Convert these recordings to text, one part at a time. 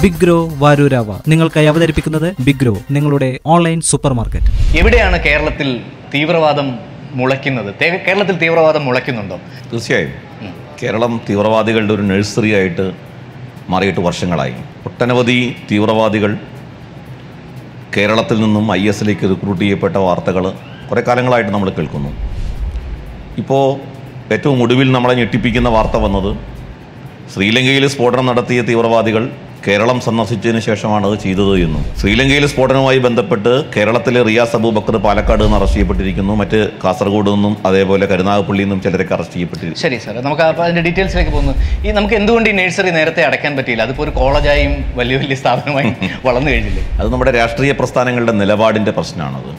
ബിഗ്രോ വാരൂരാവ നിങ്ങൾക്കായി അവതരിപ്പിക്കുന്നത് ബിഗ്രോ നിങ്ങളുടെ ഓൺലൈൻ സൂപ്പർ മാർക്കറ്റ് എവിടെയാണ് കേരളത്തിൽ തീവ്രവാദം മുളയ്ക്കുന്നത് തേ- കേരളത്തിൽ തീവ്രവാദം മുളയ്ക്കുന്നുണ്ടോ തീർച്ചയായും കേരളം തീവ്രവാദികളുടെ ഒരു നഴ്സറി ആയിട്ട് മാറിയിട്ട് വർഷങ്ങളായി ഒട്ടനവധി തീവ്രവാദികൾ കേരളത്തിൽ നിന്നും ഐ എസിലേക്ക് റിക്രൂട്ട് ചെയ്യപ്പെട്ട വാർത്തകൾ കുറേ കാലങ്ങളായിട്ട് നമ്മൾ കേൾക്കുന്നു ഇപ്പോൾ ഏറ്റവും ഒടുവിൽ നമ്മളെ ഞെട്ടിപ്പിക്കുന്ന വാർത്ത വന്നത് ശ്രീലങ്കയിൽ സ്ഫോടനം നടത്തിയ തീവ്രവാദികൾ കേരളം സന്ദർശിച്ചതിന് ശേഷമാണ് അത് ചെയ്തത് എന്നും ശ്രീലങ്കയിലെ സ്ഫോടനവുമായി ബന്ധപ്പെട്ട് കേരളത്തിലെ റിയാസ് അബൂബക്കർ പാലക്കാട് നിന്ന് അറസ്റ്റ് ചെയ്യപ്പെട്ടിരിക്കുന്നു മറ്റ് കാസർഗോഡ് നിന്നും അതേപോലെ കരുനാഗപ്പള്ളിയിൽ നിന്നും ചിലരൊക്കെ അറസ്റ്റ് ചെയ്യപ്പെട്ടിരിക്കുന്നു ശരി സാർ നമുക്ക് അപ്പോൾ അതിൻ്റെ ഡീറ്റെയിൽസിലേക്ക് പോകുന്നു ഈ നമുക്ക് എന്തുകൊണ്ട് ഈ നഴ്സറി നേരത്തെ അടയ്ക്കാൻ പറ്റിയില്ല അതിപ്പോൾ ഒരു കോളേജായും വലിയ വലിയ സ്ഥാപനമായും വളർന്നു കഴിഞ്ഞില്ലേ അത് നമ്മുടെ രാഷ്ട്രീയ പ്രസ്ഥാനങ്ങളുടെ നിലപാടിൻ്റെ പ്രശ്നമാണത്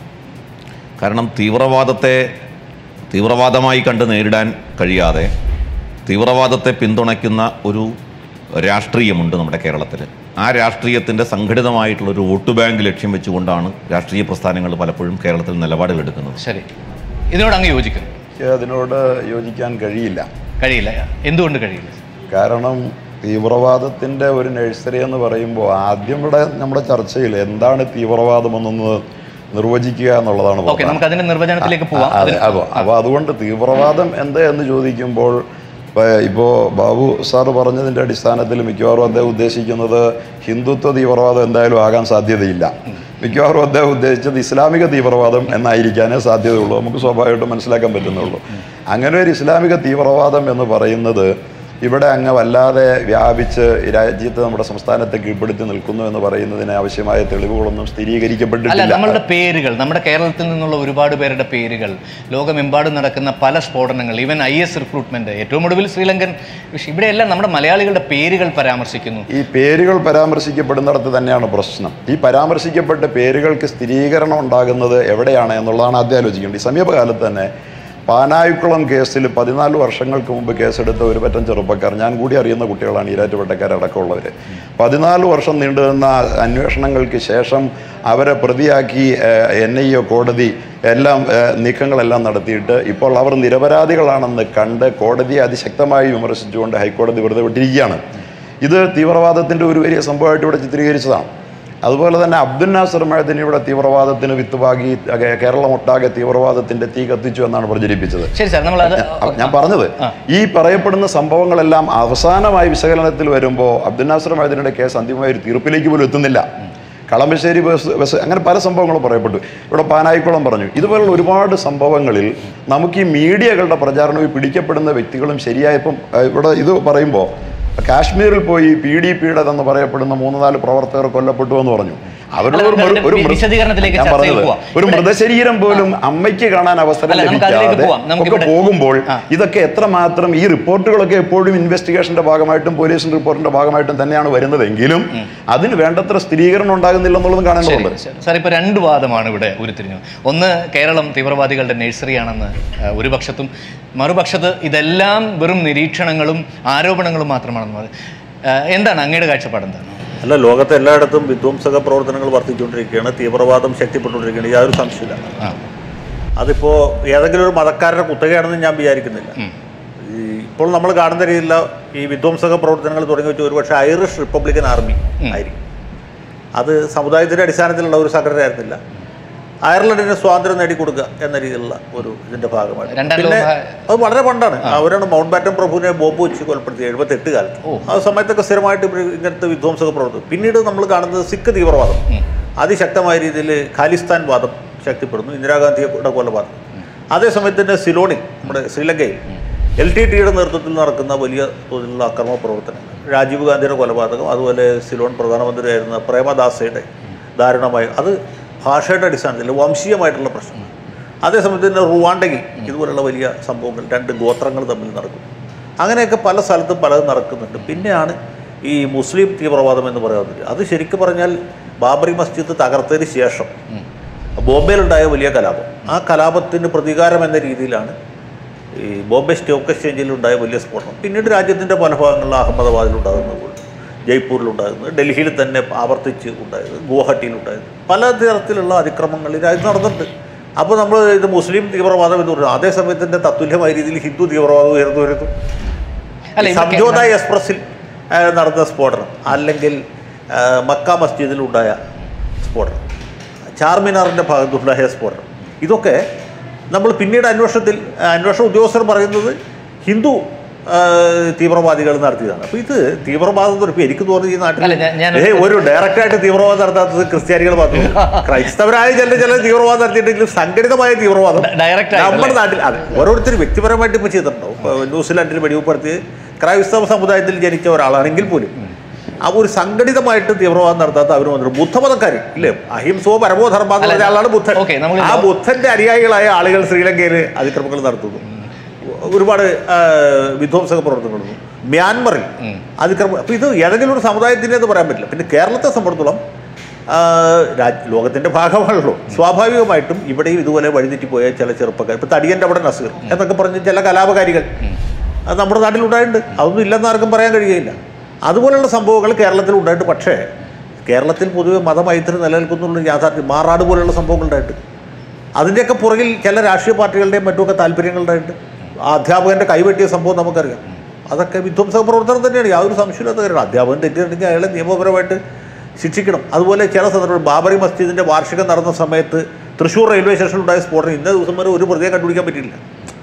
കാരണം തീവ്രവാദത്തെ തീവ്രവാദമായി കണ്ട് നേരിടാൻ കഴിയാതെ തീവ്രവാദത്തെ പിന്തുണയ്ക്കുന്ന ഒരു രാഷ്ട്രീയമുണ്ട് നമ്മുടെ കേരളത്തിൽ ആ രാഷ്ട്രീയത്തിൻ്റെ സംഘടിതമായിട്ടുള്ള ഒരു വോട്ട് ബാങ്ക് ലക്ഷ്യം വെച്ചുകൊണ്ടാണ് രാഷ്ട്രീയ പ്രസ്ഥാനങ്ങൾ പലപ്പോഴും കേരളത്തിൽ നിലപാടുകൾ എടുക്കുന്നത് ശരി ഇതിനോട് അങ്ങ് യോജിക്കുന്നു എനിക്ക് അതിനോട് യോജിക്കാൻ കഴിയില്ല കഴിയില്ല എന്തുകൊണ്ട് കഴിയില്ല കാരണം തീവ്രവാദത്തിൻ്റെ ഒരു നഴ്സറി എന്ന് പറയുമ്പോൾ ആദ്യം ഇവിടെ നമ്മുടെ ചർച്ചയിൽ എന്താണ് തീവ്രവാദമെന്നൊന്ന് നിർവചിക്കുക എന്നുള്ളതാണ് ഓക്കെ പ്രധാനം. നമുക്ക് അതിന്റെ നിർവചനത്തിലേക്ക് ആ, പോവാം അതെ അതിന് അപ്പോൾ അപ്പോൾ അതുകൊണ്ട് തീവ്രവാദം എന്ത് എന്ന് ചോദിക്കുമ്പോൾ ഇപ്പോൾ ബാബു സാറ് പറഞ്ഞതിൻ്റെ അടിസ്ഥാനത്തിൽ മിക്കവാറും അദ്ദേഹം ഉദ്ദേശിക്കുന്നത് ഹിന്ദുത്വ തീവ്രവാദം എന്തായാലും ആകാൻ സാധ്യതയില്ല മിക്കവാറും അദ്ദേഹം ഉദ്ദേശിച്ചത് ഇസ്ലാമിക തീവ്രവാദം എന്നായിരിക്കാനേ സാധ്യതയുള്ളൂ നമുക്ക് സ്വാഭാവികമായിട്ടും മനസ്സിലാക്കാൻ പറ്റുന്നുള്ളൂ അങ്ങനെ ഒരു ഇസ്ലാമിക തീവ്രവാദം എന്ന് പറയുന്നത് ഇവിടെ അങ്ങ് വല്ലാതെ വ്യാപിച്ച് ഈ രാജ്യത്ത് നമ്മുടെ സംസ്ഥാനത്തെ കീഴ്പ്പെടുത്തി നിൽക്കുന്നു എന്ന് പറയുന്നതിന് ആവശ്യമായ തെളിവുകളൊന്നും അല്ല സ്ഥിരീകരിക്കപ്പെട്ടിട്ടില്ല നമ്മളുടെ പേരുകൾ നമ്മുടെ കേരളത്തിൽ നിന്നുള്ള ഒരുപാട് പേരുടെ പേരുകൾ ലോകമെമ്പാടും നടക്കുന്ന പല സ്ഫോടനങ്ങൾ ഈവൻ ഐ എസ് റിക്രൂട്ട്മെന്റ് ഏറ്റവും ഒടുവിൽ ശ്രീലങ്കൻ വിഷയം ഇവിടെയെല്ലാം നമ്മുടെ മലയാളികളുടെ പേരുകൾ പരാമർശിക്കുന്നു ഈ പേരുകൾ പരാമർശിക്കപ്പെടുന്നിടത്ത് തന്നെയാണ് പ്രശ്നം ഈ പരാമർശിക്കപ്പെട്ട പേരുകൾക്ക് സ്ഥിരീകരണം ഉണ്ടാകുന്നത് എവിടെയാണ് എന്നുള്ളതാണ് ആദ്യം ആലോചിക്കേണ്ടത് ഈ സമീപകാലത്ത് തന്നെ പാനായിക്കുളം കേസിൽ പതിനാല് വർഷങ്ങൾക്ക് മുമ്പ് കേസെടുത്ത ഒരു പറ്റം ചെറുപ്പക്കാർ ഞാൻ കൂടി അറിയുന്ന കുട്ടികളാണ് ഈരാറ്റുപേട്ടക്കാരടക്കമുള്ളവർ പതിനാല് വർഷം നീണ്ടുനിന്ന അന്വേഷണങ്ങൾക്ക് ശേഷം അവരെ പ്രതിയാക്കി എൻ ഐ ഒ കോടതി എല്ലാം ഏഹ്, നീക്കങ്ങളെല്ലാം നടത്തിയിട്ട് ഇപ്പോൾ അവർ നിരപരാധികളാണെന്ന് കണ്ട് കോടതിയെ അതിശക്തമായി വിമർശിച്ചുകൊണ്ട് ഹൈക്കോടതി വെറുതെ വിട്ടിരിക്കുകയാണ് ഇത് തീവ്രവാദത്തിൻ്റെ ഒരു വലിയ സംഭവമായിട്ട് ഇവിടെ ചിത്രീകരിച്ചതാണ് അതുപോലെ തന്നെ അബ്ദുൽ നാസർ മഴത്തിന് ഇവിടെ തീവ്രവാദത്തിന് വിത്തുപാകി അകെ- കേരളം ഒട്ടാകെ തീവ്രവാദത്തിന്റെ തീ കത്തിച്ചു എന്നാണ് പ്രചരിപ്പിച്ചത് ശരി സാർ നമ്മൾ അത് അ- ഞാൻ പറഞ്ഞത് ഈ പറയപ്പെടുന്ന സംഭവങ്ങളെല്ലാം അവസാനമായി വിശകലനത്തിൽ വരുമ്പോൾ അബ്ദുൽ നാസർ മഴത്തിനുടെ കേസ് അന്തിമമായ ഒരു തീർപ്പിലേക്ക് പോലും എത്തുന്നില്ല കളമശ്ശേരി ബസ് ബസ് അങ്ങനെ പല സംഭവങ്ങളും പറയപ്പെട്ടു ഇവിടെ പാനായിക്കുളം പറഞ്ഞു ഇതുപോലുള്ള ഒരുപാട് സംഭവങ്ങളിൽ നമുക്ക് ഈ മീഡിയകളുടെ പ്രചാരണവും ഈ പിടിക്കപ്പെടുന്ന വ്യക്തികളും ശരിയായപ്പം ഏഹ്, ഇവിടെ ഇത് പറയുമ്പോൾ കാശ്മീരിൽ പോയി പി ഡി പിയുടെ എന്ന് പറയപ്പെടുന്ന മൂന്ന് നാല് പ്രവർത്തകർ കൊല്ലപ്പെട്ടു എന്ന് പറഞ്ഞു അവരുടെ ഒരു മൃ- ഒരു മൃ- വിശദീകരണത്തിലേക്ക് ഞാൻ ചർച്ചയിൽ പറഞ്ഞത് പോവാം. ഒരു ഇവിടെ- മൃതശരീരം പോലും അമ്മയ്ക്ക് കാണാൻ അവസരം അല്ല, നമുക്ക് അതിലേക്ക് ലഭിക്കാതെ പോവാം. നമുക്ക് ഒക്കെ ഇവിടെ- പോകുമ്പോൾ ആ. ഇതൊക്കെ എത്രമാത്രം ഈ റിപ്പോർട്ടുകളൊക്കെ എപ്പോഴും ഇൻവെസ്റ്റിഗേഷന്റെ ഭാഗമായിട്ടും പോലീസിന്റെ റിപ്പോർട്ടിന്റെ ഭാഗമായിട്ടും തന്നെയാണ് വരുന്നതെങ്കിലും അതിന് വേണ്ടത്ര സ്ഥിരീകരണം ഉണ്ടാകുന്നില്ല എന്നുള്ളതും കാണേണ്ടതുണ്ട് ശരി, ശരി. സാർ ഇപ്പോൾ രണ്ട് വാദമാണ് ഇവിടെ ഉരുത്തിരിഞ്ഞു ഒന്ന് കേരളം തീവ്രവാദികളുടെ നഴ്സറിയാണെന്ന് ആ, ഒരു പക്ഷത്തും മറുപക്ഷത്ത് ഇതെല്ലാം വെറും നിരീക്ഷണങ്ങളും ആരോപണങ്ങളും മാത്രമാണെന്ന് പറയും. ആ, എന്താണ് അങ്ങയുടെ കാഴ്ചപ്പാട് എന്താണ് അല്ല ലോകത്തെ എല്ലായിടത്തും വിധ്വംസക പ്രവർത്തനങ്ങൾ വർദ്ധിച്ചുകൊണ്ടിരിക്കുകയാണ് തീവ്രവാദം ശക്തിപ്പെട്ടുകൊണ്ടിരിക്കുകയാണ് യാതൊരു സംശയമില്ല ആ അതിപ്പോൾ ഏതെങ്കിലും ഒരു മതക്കാരുടെ കുത്തകയാണെന്ന് ഞാൻ വിചാരിക്കുന്നില്ല ഈ ഇപ്പോൾ നമ്മൾ കാണുന്ന രീതിയിലുള്ള ഈ വിധ്വംസക പ്രവർത്തനങ്ങൾ തുടങ്ങി വെച്ച് ഒരുപക്ഷെ ഐറിഷ് റിപ്പബ്ലിക്കൻ ആർമി ആയിരിക്കും അത് സമുദായത്തിൻ്റെ അടിസ്ഥാനത്തിലുള്ള ഒരു സംഘടന ആയിരുന്നില്ല അയർലൻഡിന് സ്വാതന്ത്ര്യം നേടിക്കൊടുക്കുക എന്ന രീതിയിലുള്ള ഒരു ഇതിന്റെ ഭാഗമാണ് രണ്ടാം പിന്നെ ലോക- അത് വളരെ പണ്ടാണ് അവരാണ് മൗണ്ട് ബാറ്റൻ പ്രഭുവിനെ ബോംബ് വെച്ച് കൊലപ്പെടുത്തി എഴുപത്തെട്ട് കാലത്ത് ആ സമയത്തൊക്കെ സ്ഥിരമായിട്ട് ഇവർ ഇങ്ങനത്തെ വിധ്വംസക പ്രവർത്തനം പിന്നീട് നമ്മൾ കാണുന്നത് സിഖ് തീവ്രവാദം അതിശക്തമായ രീതിയിൽ ഖാലിസ്ഥാൻ വാദം ശക്തിപ്പെടുന്നു ഇന്ദിരാഗാന്ധിയുടെ കൊലപാതകം അതേസമയത്ത് തന്നെ സിലോണിൽ നമ്മുടെ ശ്രീലങ്കയിൽ എൽ ടി ടിയുടെ നേതൃത്വത്തിൽ നടക്കുന്ന വലിയ തോതിലുള്ള അക്രമ പ്രവർത്തനങ്ങൾ രാജീവ് ഗാന്ധിയുടെ കൊലപാതകം അതുപോലെ സിലോൺ പ്രധാനമന്ത്രിയായിരുന്ന പ്രേമദാസയുടെ ദാരുണമായ അത് ഭാഷയുടെ അടിസ്ഥാനത്തിൽ വംശീയമായിട്ടുള്ള പ്രശ്നങ്ങൾ അതേസമയത്ത് തന്നെ റുവാണ്ടയിൽ ഇതുപോലുള്ള വലിയ സംഭവങ്ങൾ രണ്ട് ഗോത്രങ്ങൾ തമ്മിൽ നടക്കും അങ്ങനെയൊക്കെ പല സ്ഥലത്തും പലതും നടക്കുന്നുണ്ട് പിന്നെയാണ് ഈ മുസ്ലിം തീവ്രവാദം എന്ന് പറയുന്നത് അത് ശരിക്കും പറഞ്ഞാൽ ബാബറി മസ്ജിദ് തകർത്തതിന് ശേഷം ബോംബെയിലുണ്ടായ വലിയ കലാപം ആ കലാപത്തിന് പ്രതികാരം എന്ന രീതിയിലാണ് ഈ ബോംബെ സ്റ്റോക്ക് എക്സ്ചേഞ്ചിൽ ഉണ്ടായ വലിയ സ്ഫോടനം പിന്നീട് രാജ്യത്തിൻ്റെ പല ഭാഗങ്ങളിൽ അഹമ്മദാബാദിലുണ്ടാകുന്നത് പോലെ ജയ്പൂരിലുണ്ടാകുന്നത് ഡൽഹിയിൽ തന്നെ ആവർത്തിച്ച് ഉണ്ടായത് ഗുവാഹട്ടിയിലുണ്ടായത് പല തരത്തിലുള്ള അതിക്രമങ്ങൾ ഈ രാജ്യത്ത് നടന്നിട്ടുണ്ട് അപ്പോൾ നമ്മൾ ഇത് മുസ്ലിം തീവ്രവാദം എന്ന് പറയുന്നത് അതേ സമയത്തിൻ്റെ തത്തുല്യമായ രീതിയിൽ ഹിന്ദു തീവ്രവാദം ഉയർന്നു വരുന്നു അല്ല, ഈ ഇതൊക്കെ- സംജോത എക്സ്പ്രസിൽ ആ, നടന്ന സ്ഫോടനം അല്ലെങ്കിൽ ആ, മക്ക മസ്ജിദിലുണ്ടായ സ്ഫോടനം ചാർമിനാറിൻ്റെ ഭാഗത്തുണ്ടായ സ്ഫോടനം ഇതൊക്കെ നമ്മൾ പിന്നീട് അന്വേഷണത്തിൽ ആ, അന്വേഷണ ഉദ്യോഗസ്ഥർ പറയുന്നത് ഹിന്ദു ആ, തീവ്രവാദികൾ നടത്തിയതാണ് അപ്പോൾ ഇത് തീവ്രവാദം എന്ന് പറയുമ്പോൾ എനിക്ക് തോന്നുന്നു ഈ അല്ല, നാട്ടിൽ ഞാൻ- ഞാൻ- ഏയ് ഒരു ഡയറക്റ്റായിട്ട് തീവ്രവാദം നടത്താത്തത് ക്രിസ്ത്യാനികൾ മാത്രമേ ക്രൈസ്തവരായ ചില ചില തീവ്രവാദം നടത്തിയിട്ടെങ്കിലും സംഘടിതമായ തീവ്രവാദം ഡ- direct ആയിട്ട് നമ്മുടെ അല്ലേ? നാട്ടിൽ അതെ ഓരോരുത്തർ വ്യക്തിപരമായിട്ട് ഇപ്പോൾ ചെയ്തിട്ടുണ്ടാവും ഇപ്പോൾ ന്യൂസിലാൻഡിൽ വെടിവെപ്പെടുത്തി ക്രൈസ്തവ സമുദായത്തിൽ ജനിച്ച ഒരാളാണെങ്കിൽ പോലും ആ ഒരു സംഘടിതമായിട്ട് തീവ്രവാദം നടത്താത്ത അവർ വന്നിട്ട് ബുദ്ധമതക്കാർ ഇല്ലേ അഹിംസോ പരമോ ധർമ്മ എന്ന് അല്ല, പറഞ്ഞ ആളാണ് ബുദ്ധൻ ഓക്കേ, നമുക്ക് ആ ബുദ്ധന്റെ അനുയായികളായ ആളുകൾ ശ്രീലങ്കയിൽ അതിക്രമങ്ങൾ നടത്തുന്നു ഒരുപാട് ആ, വിധ്വംസക പ്രവർത്തനങ്ങളും മ്യാൻമറിൽ അതിക്രമം അപ്പോൾ ഇത് ഏതെങ്കിലും ഒരു സമുദായത്തിൻ്റെ എന്ന് പറയാൻ പറ്റില്ല പിന്നെ കേരളത്തെ സംബന്ധിച്ചിടത്തോളം ആ, രാജ് ലോകത്തിൻ്റെ ഭാഗമാണല്ലോ സ്വാഭാവികമായിട്ടും ഇവിടെയും ഇതുപോലെ വഴിതെറ്റിപ്പോയ ചില ചെറുപ്പക്കാർ ഇപ്പോൾ തടിയൻ്റെ അവിടെ നസീർ എന്നൊക്കെ പറഞ്ഞ് ചില കലാപകാരികൾ അത് നമ്മുടെ നാട്ടിലുണ്ടായിട്ടുണ്ട് അതൊന്നും ഇല്ലെന്ന് ആർക്കും പറയാൻ കഴിയുകയില്ല അതുപോലുള്ള സംഭവങ്ങൾ കേരളത്തിൽ ഉണ്ടായിട്ട് പക്ഷേ കേരളത്തിൽ പൊതുവെ മതമൈത്രി നിലനിൽക്കുന്നുള്ള യാഥാർത്ഥ്യം മാറാട് പോലെയുള്ള സംഭവങ്ങൾ ഉണ്ടായിട്ട് അതിൻ്റെയൊക്കെ പുറകിൽ ചില രാഷ്ട്രീയ പാർട്ടികളുടെയും മറ്റുമൊക്കെ താല്പര്യങ്ങളുണ്ടായിട്ട് ആ അധ്യാപകൻ്റെ കൈവെട്ടിയ സംഭവം നമുക്കറിയാം അതൊക്കെ വിധ്വംസക പ്രവർത്തനം തന്നെയാണ് യാതൊരു സംശയമില്ലാത്ത കാര്യമാണ് അധ്യാപകൻ തെറ്റിയിട്ടുണ്ടെങ്കിൽ അയാളെ നിയമപരമായിട്ട് ശിക്ഷിക്കണം അതുപോലെ ചില സന്ദർഭം ബാബറി മസ്ജിദിൻ്റെ വാർഷികം നടന്ന സമയത്ത് തൃശ്ശൂർ റെയിൽവേ സ്റ്റേഷനിലുണ്ടായ സ്ഫോടനം ഇന്ന ദിവസം വരെ ഒരു പ്രതിയെ കണ്ടുപിടിക്കാൻ പറ്റിയില്ല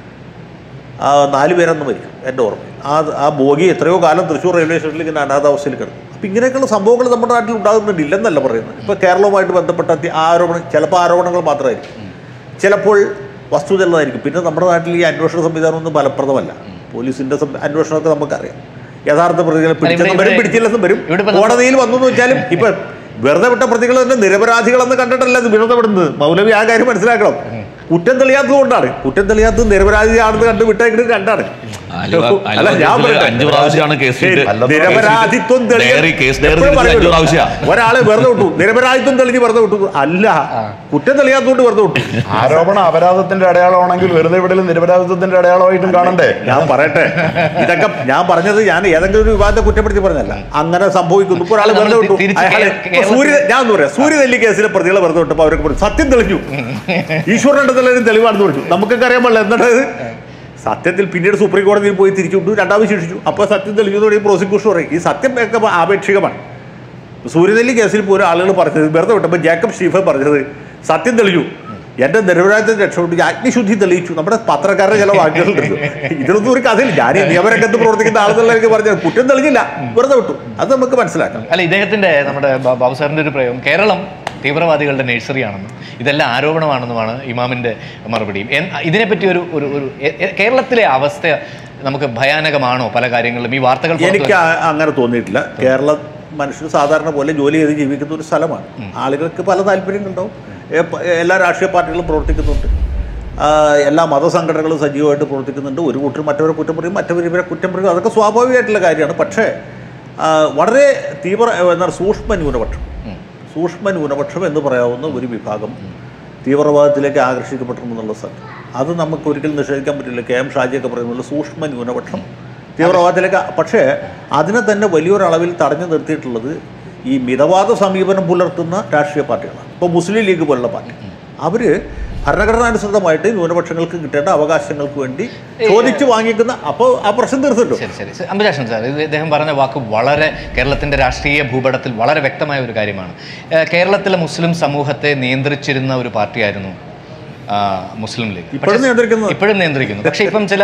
ആ നാല് പേരൊന്നും മരിക്കും എൻ്റെ ഓർമ്മയിൽ ആ ആ ബോഗി എത്രയോ കാലം തൃശ്ശൂർ റെയിൽവേ സ്റ്റേഷനിൽ ഇങ്ങനെ അനാഥാവസ്ഥയിൽ കിടക്കും അപ്പം ഇങ്ങനെയൊക്കെയുള്ള സംഭവങ്ങൾ നമ്മുടെ നാട്ടിൽ ഉണ്ടാകുന്നുണ്ട് ഇല്ലെന്നല്ല പറയുന്നത് ഇപ്പോൾ കേരളവുമായിട്ട് ബന്ധപ്പെട്ട അത്യ- ആരോപണം ചിലപ്പോൾ ആരോപണങ്ങൾ മാത്രമായിരിക്കും ചിലപ്പോൾ വസ്തുതയുള്ളതായിരിക്കും പിന്നെ നമ്മുടെ നാട്ടിൽ ഈ അന്വേഷണ സംവിധാനമൊന്നും ഫലപ്രദമല്ല പോലീസിൻ്റെ സം- അന്വേഷണമൊക്കെ നമുക്കറിയാം യഥാർത്ഥ പ്രതികളെ പിടിച്ചെന്നും വരും ഇവിടെ- പിടിച്ചില്ലെന്നും വരും ഇവിടെ ഇപ്പം നമ്മൾ- കോടതിയിൽ വന്നു എന്ന് വെച്ചാലും ഇപ്പം വെറുതെ വിട്ട പ്രതികൾ തന്നെ നിരപരാധികളെന്ന് കണ്ടിട്ടല്ല ഇത് വെറുതെ വിടുന്നത് മൗലവി ആ കാര്യം മനസ്സിലാക്കണം കുറ്റം തെളിയാത്തത് കൊണ്ടാണ് കുറ്റം തെളിയാത്തത് നിരപരാധിയാണെന്ന് കണ്ട് വിട്ടേക്കുന്നത് രണ്ടാണ് അലുവ- അല്ല ഞാൻ അലുവ പറയട്ടെ. അഞ്ച് പ്രാവശ്യമാണ് കേസ് ശരി, ഇട്ട് അല്ല, നിരപരാധിത്വം തെളിയ- ഡയറി കേസ് ഡയറി എപ്പോഴും തിരിച്ച് അഞ്ച് പറയുമല്ലോ, പ്രാവശ്യമാണ് ഒരാളെ വെറുതെ വിട്ടു നിരപരാധിത്വം തെളിഞ്ഞ് വെറുതെ വിട്ടു അല്ല കുറ്റം തെളിയാത്തതുകൊണ്ട് വെറുതെ വിട്ടു ആരോപണം അപരാധത്തിന്റെ അടയാളമാണെങ്കിൽ വെറുതെ വിടലും നിരപരാധിത്വത്തിന്റെ അടയാളമായിട്ടും കാണണ്ടേ ഞാൻ പറയട്ടെ ഇതൊക്കെ ഞാൻ പറഞ്ഞത് ഞാൻ ഏതെങ്കിലും ഒരു വിവാദത്തെ കുറ്റപ്പെടുത്തി പറഞ്ഞല്ല അങ്ങനെ സംഭവിക്കുന്നു ഇപ്പോൾ ഒരാൾ അല്ല, വെറുതെ നമ്മൾ വിട്ടു തിരിച്ച് അയാളെ- കേ- ഇപ്പൊ സൂര്യ ഞാൻ ഒന്ന് പറയാം സൂര്യനെല്ലി കേസിലെ പ്രതികളെ വെറുതെ വിട്ടപ്പോൾ അവരൊക്കെ പറഞ്ഞു സത്യം തെളിഞ്ഞു ഈശ്വരന്റെ തെളിവിന് തെളിവാണെന്ന് പറഞ്ഞു നമുക്കൊക്കെ അറിയാൻ പാടില്ല എന്നിട്ട് സത്യത്തിൽ പിന്നീട് സുപ്രീം കോടതിയിൽ പോയി തിരിച്ചു വിട്ടു രണ്ടാമത് ശിക്ഷിച്ചു അപ്പോൾ സത്യം തെളിഞ്ഞു എന്ന് പറയും പ്രോസിക്യൂഷൻ പറയും ഈ സത്യം ഒക്കെ ആപേക്ഷികമാണ് സൂര്യനെല്ലി കേസിൽ പോലും ആളുകൾ പറഞ്ഞത് വെറുതെ വിട്ടപ്പോൾ ജേക്കബ് സ്റ്റീഫൻ പറഞ്ഞത് സത്യം തെളിഞ്ഞു എന്റെ നിരപരാധത്തെ രക്ഷപ്പെട്ടു ഞാൻ അഗ്നിശുദ്ധി തെളിയിച്ചു നമ്മുടെ പത്രക്കാരുടെ ചില വാക്കുകളുണ്ട് ഇതിലൊന്നും ഒരു കഥയില്ല ഞാൻ ഈ നിയമരംഗത്ത് പ്രവർത്തിക്കുന്ന ആളെന്നുള്ള എനിക്ക് പറഞ്ഞത് കുറ്റം തെളിഞ്ഞില്ല വെറുതെ വിട്ടു അത് നമുക്ക് മനസ്സിലാക്കാം അല്ല ഇദ്ദേഹത്തിന്റെ നമ്മുടെ ബ- ബാബു സാറിന്റെ ഒരു പ്രയോഗം കേരളം തീവ്രവാദികളുടെ നഴ്സറിയാണെന്നും ഇതെല്ലാം ആരോപണമാണെന്നുമാണ് ഇമാമിന്റെ മറുപടിയും എൻ- ഇതിനെപ്പറ്റി ഒരു ഒരു ഒരു എ- എ- കേരളത്തിലെ അവസ്ഥ നമുക്ക് ഭയാനകമാണോ പല കാര്യങ്ങളിലും ഈ വാർത്തകൾ പുറത്ത് എനിക്ക് ആ- അങ്ങനെ തോന്നിയിട്ടില്ല കേരള മനുഷ്യർ സാധാരണ പോലെ ജോലി ചെയ്ത് ജീവിക്കുന്ന ഒരു സ്ഥലമാണ് ആളുകൾക്ക് പല താല്പര്യങ്ങളുണ്ടാവും എ- പ- എല്ലാ രാഷ്ട്രീയ പാർട്ടികളും പ്രവർത്തിക്കുന്നുണ്ട് ആ, എല്ലാ മതസംഘടനകളും സജീവമായിട്ട് പ്രവർത്തിക്കുന്നുണ്ട് ഒരു കൂട്ടർ മറ്റവരെ കുറ്റം പറയും മറ്റവർ ഇവരെ കുറ്റം പറയും അതൊക്കെ സ്വാഭാവികമായിട്ടുള്ള കാര്യമാണ് പക്ഷേ ആ, വളരെ തീവ്ര എന്താണ് സൂക്ഷ്മ ന്യൂനപക്ഷം സൂക്ഷ്മ ന്യൂനപക്ഷം എന്ന് പറയാവുന്ന ഒരു വിഭാഗം തീവ്രവാദത്തിലേക്ക് ആകർഷിക്കപ്പെട്ടിരുന്നുള്ള സത്യം അത് നമുക്ക് ഒരിക്കലും നിഷേധിക്കാൻ പറ്റില്ല കെ എം ഷാജിയൊക്കെ പറയുന്നത് സൂക്ഷ്മ ന്യൂനപക്ഷം തീവ്രവാദത്തിലേക്ക് പക്ഷേ അതിനെ തന്നെ വലിയൊരളവിൽ തടഞ്ഞു നിർത്തിയിട്ടുള്ളത് ഈ മിതവാദ സമീപനം പുലർത്തുന്ന രാഷ്ട്രീയ പാർട്ടികളാണ് ഇപ്പോൾ മുസ്ലിം ലീഗ് പോലുള്ള പാർട്ടി അവർ ഭരണഘടനാനുസൃതമായിട്ട് ന്യൂനപക്ഷങ്ങൾക്ക് കിട്ടേണ്ട അവകാശങ്ങൾക്ക് വേണ്ടി ചോദിച്ചു വാങ്ങിക്കുന്ന അപ്പോൾ ആ പ്രശ്നം തീർത്തിട്ടു ശരി ശരി ശരി. അംബുജാക്ഷൻ സാർ ഇത് ഇദ്ദേഹം പറഞ്ഞ വാക്ക് വളരെ കേരളത്തിന്റെ രാഷ്ട്രീയ ഭൂപടത്തിൽ വളരെ വ്യക്തമായ ഒരു കാര്യമാണ് ഏഹ് കേരളത്തിലെ മുസ്ലിം സമൂഹത്തെ നിയന്ത്രിച്ചിരുന്ന ഒരു പാർട്ടിയായിരുന്നു ആ, മുസ്ലിം ലീഗ് ഇപ്പോഴും പക്ഷേ- നിയന്ത്രിക്കുന്നത്. ഇപ്പോഴും നിയന്ത്രിക്കുന്നു പക്ഷേ ഇപ്പം ചില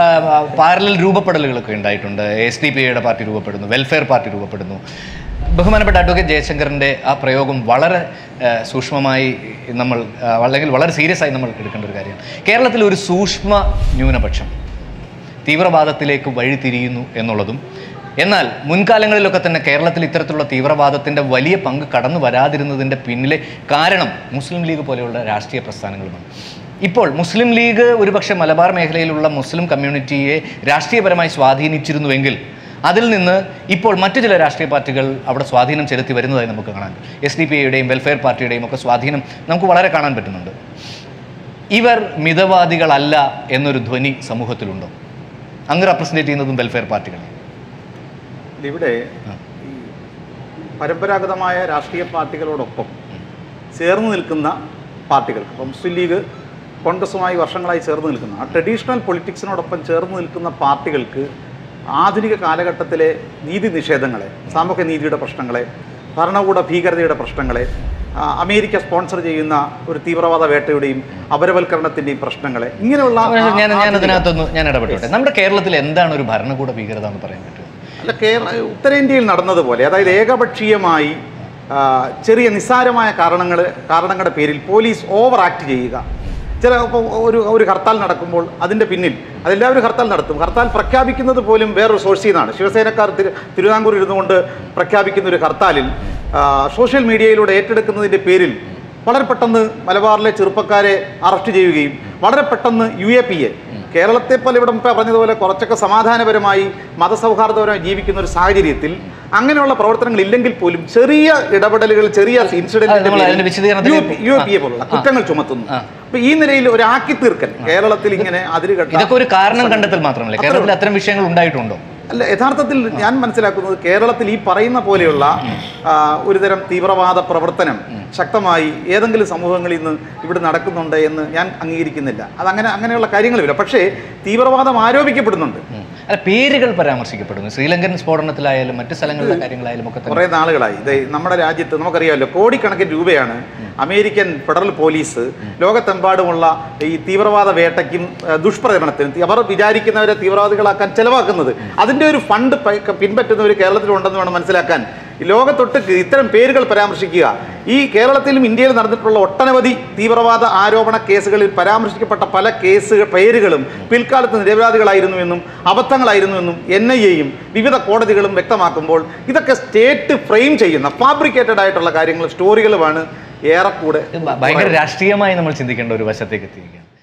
പാരലൽ രൂപപ്പെടലുകളൊക്കെ ഉണ്ടായിട്ടുണ്ട് എസ് ഡി പി ഐയുടെ പാർട്ടി രൂപപ്പെടുന്നു വെൽഫെയർ പാർട്ടി രൂപപ്പെടുന്നു ബഹുമാനപ്പെട്ട അഡ്വക്കേറ്റ് ജയശങ്കറിൻ്റെ ആ പ്രയോഗം വളരെ ആ, സൂക്ഷ്മമായി നമ്മൾ ആ, അല്ലെങ്കിൽ വളരെ സീരിയസ് ആയി നമ്മൾ എടുക്കേണ്ട ഒരു കാര്യമാണ് കേരളത്തിൽ ഒരു സൂക്ഷ്മ ന്യൂനപക്ഷം തീവ്രവാദത്തിലേക്ക് വഴിതിരിയുന്നു എന്നുള്ളതും എന്നാൽ മുൻകാലങ്ങളിലൊക്കെ തന്നെ കേരളത്തിൽ ഇത്തരത്തിലുള്ള തീവ്രവാദത്തിൻ്റെ വലിയ പങ്ക് കടന്നു വരാതിരുന്നതിൻ്റെ പിന്നിലെ കാരണം മുസ്ലിം ലീഗ് പോലെയുള്ള രാഷ്ട്രീയ പ്രസ്ഥാനങ്ങളുമാണ് ഇപ്പോൾ മുസ്ലിം ലീഗ് ഒരുപക്ഷെ മലബാർ മേഖലയിലുള്ള മുസ്ലിം കമ്മ്യൂണിറ്റിയെ രാഷ്ട്രീയപരമായി സ്വാധീനിച്ചിരുന്നുവെങ്കിൽ അതിൽ നിന്ന് ഇപ്പോൾ മറ്റു ചില രാഷ്ട്രീയ പാർട്ടികൾ അവിടെ സ്വാധീനം ചെലുത്തി വരുന്നതായി നമുക്ക് കാണാൻ എസ് ഡി പി ഐയുടെയും വെൽഫെയർ പാർട്ടിയുടെയും ഒക്കെ സ്വാധീനം നമുക്ക് വളരെ കാണാൻ പറ്റുന്നുണ്ട് ഇവർ മിതവാദികളല്ല എന്നൊരു ധ്വനി സമൂഹത്തിലുണ്ടോ അങ്ങ് റെപ്രസെൻറ്റേറ്റ് ചെയ്യുന്നതും വെൽഫെയർ പാർട്ടികളെ ഇവിടെ ഈ പരമ്പരാഗതമായ രാഷ്ട്രീയ പാർട്ടികളോടൊപ്പം ചേർന്ന് നിൽക്കുന്ന പാർട്ടികൾക്ക് ഇപ്പം മുസ്ലിം ലീഗ് കോൺഗ്രസുമായി വർഷങ്ങളായി ചേർന്ന് നിൽക്കുന്ന ആ ട്രഡീഷണൽ പൊളിറ്റിക്സിനോടൊപ്പം ചേർന്ന് നിൽക്കുന്ന പാർട്ടികൾക്ക് ആധുനിക കാലഘട്ടത്തിലെ നീതി നിഷേധങ്ങളെ സാമൂഹ്യ നീതിയുടെ പ്രശ്നങ്ങളെ ഭരണകൂട ഭീകരതയുടെ പ്രശ്നങ്ങളെ ആ, അമേരിക്ക സ്പോൺസർ ചെയ്യുന്ന ഒരു തീവ്രവാദ വേട്ടയുടെയും അപരവൽക്കരണത്തിൻ്റെയും പ്രശ്നങ്ങളെ ഇങ്ങനെയുള്ള ഞാൻ ഞാൻ ആധുനിക- അതിനകത്തൊന്ന് ഞാൻ ഇടപെട്ടോട്ടെ നമ്മുടെ കേരളത്തിൽ എന്താണ് ഒരു ഭരണകൂട ഭീകരത എന്ന് പറയാൻ പറ്റുമോ അല്ല കേരള ഉത്തരേന്ത്യയിൽ നടന്നതുപോലെ അതായത് ഏകപക്ഷീയമായി ആ, ചെറിയ നിസ്സാരമായ കാരണങ്ങൾ കാരണങ്ങളുടെ പേരിൽ പോലീസ് ഓവർ ആക്ട് ചെയ്യുക ചില ഇപ്പോൾ ഒരു ഒരു ഹർത്താൽ നടക്കുമ്പോൾ അതിൻ്റെ പിന്നിൽ അതെല്ലാവരും ഹർത്താൽ നടത്തും ഹർത്താൽ പ്രഖ്യാപിക്കുന്നത് പോലും വേറൊരു സോഴ്സിൽ നിന്നാണ് ശിവസേനക്കാർ തിരു തിരുവിതാംകൂർ ഇരുന്നുകൊണ്ട് പ്രഖ്യാപിക്കുന്ന ഒരു ഹർത്താലിൽ ആ, സോഷ്യൽ മീഡിയയിലൂടെ ഏറ്റെടുക്കുന്നതിൻ്റെ പേരിൽ വളരെ പെട്ടെന്ന് മലബാറിലെ ചെറുപ്പക്കാരെ അറസ്റ്റ് ചെയ്യുകയും വളരെ പെട്ടെന്ന് യു എ പി എ കേരളത്തെ പോലെ ഇവിടെ മുമ്പേ പറഞ്ഞതുപോലെ കുറച്ചൊക്കെ സമാധാനപരമായി മതസൗഹാർദ്ദപരമായി ജീവിക്കുന്ന ഒരു സാഹചര്യത്തിൽ അങ്ങനെയുള്ള പ്രവർത്തനങ്ങൾ ഇല്ലെങ്കിൽ പോലും ചെറിയ ഇടപെടലുകൾ ചെറിയ അത് നമ്മൾ അതിന്റെ വിശദീകരണത്തിൽ- യു പി എ പോലുള്ള കുറ്റങ്ങൾ ചുമത്തുന്നു അപ്പൊ ഈ നിലയിൽ ഒരു ആക്കി തീർക്കൽ കേരളത്തിൽ ഇങ്ങനെ അതിരുകെട്ട ഇതൊക്കെ ഒരു കാരണം കണ്ടെത്തൽ മാത്രമല്ല കേരളത്തിൽ അത്തരം വിഷയങ്ങൾ ഉണ്ടായിട്ടുണ്ടോ അല്ല യഥാർത്ഥത്തിൽ ഞാൻ മനസ്സിലാക്കുന്നത് കേരളത്തിൽ ഈ പറയുന്ന പോലെയുള്ള ആ, ഒരുതരം തീവ്രവാദ പ്രവർത്തനം ശക്തമായി ഏതെങ്കിലും സമൂഹങ്ങളിൽ നിന്ന് ഇവിടെ നടക്കുന്നുണ്ട് എന്ന് ഞാൻ അംഗീകരിക്കുന്നില്ല അതങ്ങനെ അങ്ങനെയുള്ള കാര്യങ്ങളുമില്ല പക്ഷേ തീവ്രവാദം ആരോപിക്കപ്പെടുന്നുണ്ട് ഉം. അല്ല പേരുകൾ പരാമർശിക്കപ്പെടുന്നു ശ്രീലങ്കൻ സ്ഫോടനത്തിലായാലും മറ്റു സ്ഥലങ്ങളിലെ കാര്യങ്ങളായാലും ഒക്കെ തന്നെ കുറേ നാളുകളായി ഇത് നമ്മുടെ രാജ്യത്ത് നമുക്കറിയാമല്ലോ കോടിക്കണക്കിന് രൂപയാണ് അമേരിക്കൻ ഫെഡറൽ പോലീസ് ലോകത്തെമ്പാടുമുള്ള ഈ തീവ്രവാദ വേട്ടയ്ക്കും ആ, ദുഷ്പ്രചരണത്തിനും അവർ വിചാരിക്കുന്നവരെ തീവ്രവാദികളാക്കാൻ ചെലവാക്കുന്നത് അതിൻ്റെ ഒരു ഫണ്ട് പ- പിൻപറ്റുന്നവർ കേരളത്തിലുണ്ടെന്ന് വേണം മനസ്സിലാക്കാൻ ഈ ലോകത്തൊട്ട് ഇത്തരം പേരുകൾ പരാമർശിക്കുക ഈ കേരളത്തിലും ഇന്ത്യയിലും നടന്നിട്ടുള്ള ഒട്ടനവധി തീവ്രവാദ ആരോപണ കേസുകളിൽ പരാമർശിക്കപ്പെട്ട പല കേസുകൾ പേരുകളും പിൽക്കാലത്ത് നിരപരാധികളായിരുന്നുവെന്നും അബദ്ധങ്ങളായിരുന്നുവെന്നും എൻ ഐ എയും വിവിധ കോടതികളും വ്യക്തമാക്കുമ്പോൾ ഇതൊക്കെ സ്റ്റേറ്റ് ഫ്രെയിം ചെയ്യുന്ന ഫാബ്രിക്കേറ്റഡ് ആയിട്ടുള്ള കാര്യങ്ങൾ സ്റ്റോറികളുമാണ് ഏറെക്കൂടെ ഇത് ഭ- ഭയങ്കര രാഷ്ട്രീയമായി നമ്മൾ ചിന്തിക്കേണ്ട ഒരു വശത്തേക്ക് എത്തിയിരിക്കുകയാണ്